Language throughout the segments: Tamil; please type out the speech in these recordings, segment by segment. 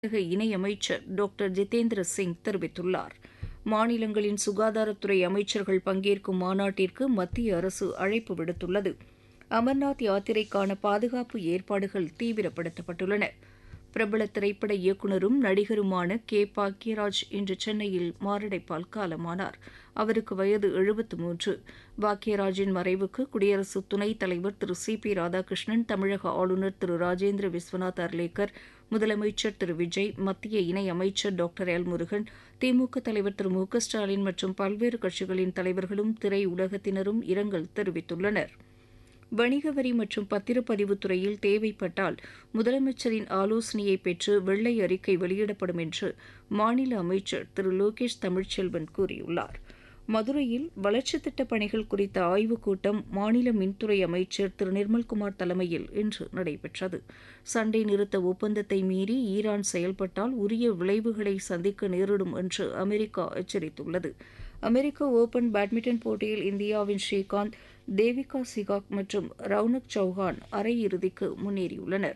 தமிழக இணையமைச்சர் டாக்டர் ஜிதேந்திர சிங் தெரிவித்துள்ளார் மாநிலங்களின் சுகாதாரத்துறை அமைச்சர்கள் பங்கேற்கும் மாநாட்டிற்கு மத்திய அரசு அழைப்பு விடுத்துள்ளது அமர்நாத் யாத்திரைக்கான பாதுகாப்பு ஏற்பாடுகள் தீவிரப்படுத்தப்பட்டுள்ளன பிரபல திரைப்பட இயக்குநரும் நடிகருமான கே பாக்யராஜ் இன்று சென்னையில் மாரடைப்பால் காலமானார் அவருக்கு வயது எழுபத்து மூன்று பாக்யராஜின் மறைவுக்கு குடியரசு துணைத் தலைவர் திரு சி பி ராதாகிருஷ்ணன் தமிழக ஆளுநர் திரு ராஜேந்திர விஸ்வநாத் அர்லேக்கர் முதலமைச்சர் திரு விஜய் மத்திய இணையமைச்சர் டாக்டர் எல் முருகன் திமுக தலைவர் திரு மு க ஸ்டாலின் மற்றும் பல்வேறு கட்சிகளின் தலைவர்களும் திரையுலகத்தினரும் இரங்கல் தெரிவித்துள்ளனா் வணிக வரி மற்றும் பத்திரப்பதிவு துறையில் தேவைப்பட்டால் முதலமைச்சரின் ஆலோசனையை பெற்று வெள்ளை அறிக்கை வெளியிடப்படும் என்று மாநில அமைச்சர் திரு லோகேஷ் தமிழ்ச்செல்வன் கூறியுள்ளார் மதுரையில் வளர்ச்சித் திட்டப் பணிகள் குறித்த ஆய்வுக் கூட்டம் மாநில மின்துறை அமைச்சர் திரு நிர்மல்குமார் தலைமையில் இன்று நடைபெற்றது சண்டை நிறுத்த ஒப்பந்தத்தை மீறி ஈரான் செயல்பட்டால் உரிய விளைவுகளை சந்திக்க நேரிடும் என்று அமெரிக்கா எச்சரித்துள்ளது அமெரிக்க ஓபன் பேட்மிண்டன் போட்டியில் இந்தியாவின் ஸ்ரீகாந்த் தேவிகா சிகாக் மற்றும் ரவுனக் சௌஹான் அரையிறுதிக்கு முன்னேறியுள்ளனர்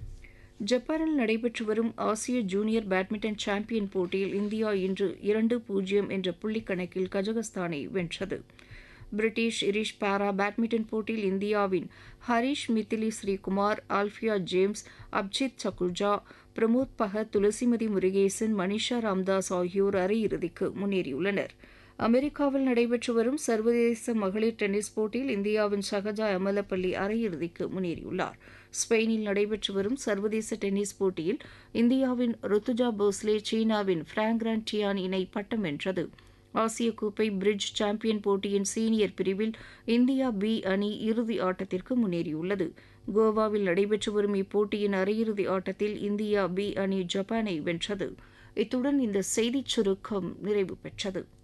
ஜப்பானில் நடைபெற்று வரும் ஆசிய ஜூனியர் பேட்மிண்டன் சாம்பியன் போட்டியில் இந்தியா இன்று இரண்டு பூஜ்ஜியம் என்ற புள்ளி கணக்கில் கஜகஸ்தானை வென்றது பிரிட்டிஷ் இரிஷ் பாரா பேட்மிண்டன் போட்டியில் இந்தியாவின் ஹரிஷ் மித்திலி ஸ்ரீகுமார் ஆல்ஃபியா ஜேம்ஸ் அப்ஜித் சகுர்ஜா பிரமோத் பகத் துளசிமதி முருகேசன் மனிஷா ராம்தாஸ் ஆகியோர் அரையிறுதிக்கு முன்னேறியுள்ளனர் அமெரிக்காவில் நடைபெற்று வரும் சர்வதேச மகளிர் டென்னிஸ் போட்டியில் இந்தியாவின் ஷகஜா அமலப்பள்ளி அரையிறுதிக்கு முன்னேறியுள்ளார் ஸ்பெயினில் நடைபெற்று வரும் சர்வதேச டென்னிஸ் போட்டியில் இந்தியாவின் ருத்துஜா போஸ்லே சீனாவின் பிராங்ரான் டியான் இணை பட்டம் வென்றது ஆசிய கோப்பை பிரிட்ஜ் சாம்பியன் போட்டியின் சீனியர் பிரிவில் இந்தியா பி அணி இறுதி ஆட்டத்திற்கு முன்னேறியுள்ளது கோவாவில் நடைபெற்று வரும் இப்போட்டியின் அரையிறுதி ஆட்டத்தில் இந்தியா பி அணி ஜப்பானை வென்றது இத்துடன் இந்த செய்திச் சுருக்கம் நிறைவு பெற்றது